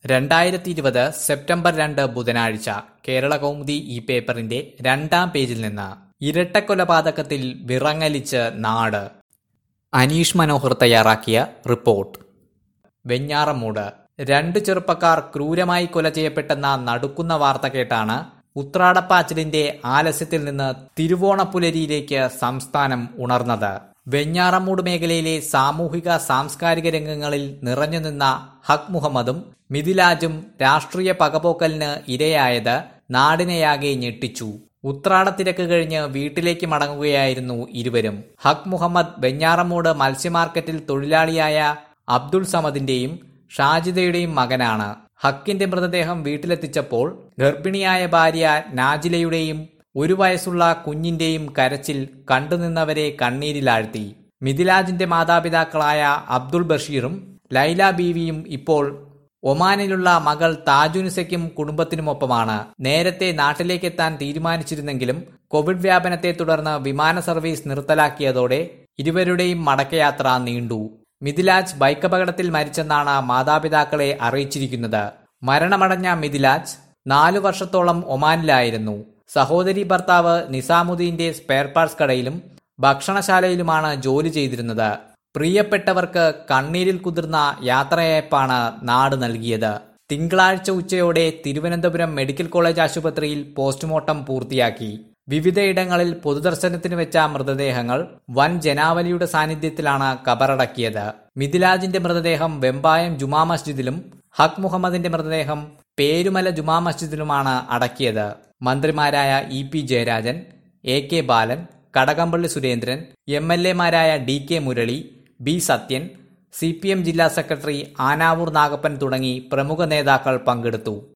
രണ്ടായിരത്തി ഇരുപത് സെപ്റ്റംബർ രണ്ട് ബുധനാഴ്ച കേരള കൗമുദി ഈ പേപ്പറിന്റെ രണ്ടാം പേജിൽ നിന്ന് ഇരട്ടക്കൊലപാതകത്തിൽ വിറങ്ങലിച്ച് നാട് അനീഷ് മനോഹർ തയ്യാറാക്കിയ റിപ്പോർട്ട് വെഞ്ഞാറമൂട് രണ്ട് ചെറുപ്പക്കാർ ക്രൂരമായി കൊല ചെയ്യപ്പെട്ടെന്ന നടുക്കുന്ന വാർത്ത കേട്ടാണ് ഉത്രാടപ്പാച്ചിലിന്റെ ആലസ്യത്തിൽ നിന്ന് തിരുവോണപ്പുലരിയിലേക്ക് സംസ്ഥാനം ഉണർന്നത് വെഞ്ഞാറമൂട് മേഖലയിലെ സാമൂഹിക സാംസ്കാരിക രംഗങ്ങളിൽ നിറഞ്ഞുനിന്ന ഹക് മുഹമ്മദും മിഥിലാജും രാഷ്ട്രീയ പകപോക്കലിന് ഇരയായത് നാടിനെയാകെ ഞെട്ടിച്ചു ഉത്രാടത്തിരക്ക് കഴിഞ്ഞ് വീട്ടിലേക്ക് മടങ്ങുകയായിരുന്നു ഇരുവരും ഹക് മുഹമ്മദ് വെഞ്ഞാറമൂട് മത്സ്യമാർക്കറ്റിൽ തൊഴിലാളിയായ അബ്ദുൾ സമദിന്റെയും ഷാജിദയുടെയും മകനാണ് ഹക്കിന്റെ മൃതദേഹം വീട്ടിലെത്തിച്ചപ്പോൾ ഗർഭിണിയായ ഭാര്യ നാജിലയുടെയും ഒരു വയസ്സുള്ള കുഞ്ഞിന്റെയും കരച്ചിൽ കണ്ടുനിന്നവരെ കണ്ണീരിലാഴ്ത്തി മിഥിലാജിന്റെ മാതാപിതാക്കളായ അബ്ദുൾ ബഷീറും ലൈല ബീവിയും ഇപ്പോൾ ഒമാനിലുള്ള മകൾ താജുനിസയ്ക്കും കുടുംബത്തിനുമൊപ്പമാണ് നേരത്തെ നാട്ടിലേക്കെത്താൻ തീരുമാനിച്ചിരുന്നെങ്കിലും കോവിഡ് വ്യാപനത്തെ തുടർന്ന് വിമാന സർവീസ് നിർത്തലാക്കിയതോടെ ഇരുവരുടെയും മടക്കയാത്ര നീണ്ടു മിഥിലാജ് ബൈക്കപകടത്തിൽ മരിച്ചെന്നാണ് മാതാപിതാക്കളെ അറിയിച്ചിരിക്കുന്നത് മരണമടഞ്ഞ മിഥിലാജ് നാലു വർഷത്തോളം ഒമാനിലായിരുന്നു സഹോദരി ഭർത്താവ് നിസാമുദ്ദീന്റെ സ്പെയർ പാർട്സ് കടയിലും ഭക്ഷണശാലയിലുമാണ് ജോലി ചെയ്തിരുന്നത് പ്രിയപ്പെട്ടവർക്ക് കണ്ണീരിൽ കുതിർന്ന യാത്രയയപ്പാണ് നാട് നൽകിയത് തിങ്കളാഴ്ച ഉച്ചയോടെ തിരുവനന്തപുരം മെഡിക്കൽ കോളേജ് ആശുപത്രിയിൽ പോസ്റ്റ്മോർട്ടം പൂർത്തിയാക്കി വിവിധയിടങ്ങളിൽ പൊതുദർശനത്തിന് വെച്ച മൃതദേഹങ്ങൾ വൻ ജനാവലിയുടെ സാന്നിധ്യത്തിലാണ് കബറടക്കിയത് മിഥിലാജിന്റെ മൃതദേഹം വെമ്പായം ജുമാ മസ്ജിദിലും ഹക് മുഹമ്മദിന്റെ മൃതദേഹം പേരുമല ജുമാ മസ്ജിദിലുമാണ് അടക്കിയത് മന്ത്രിമാരായ E P Jayarajan A K Balan Kadakampally Surendran M L എമാരായ D K Murali B Sathyan C P M ജില്ലാ സെക്രട്ടറി ആനാവൂർ നാഗപ്പൻ തുടങ്ങി പ്രമുഖ നേതാക്കൾ പങ്കെടുത്തു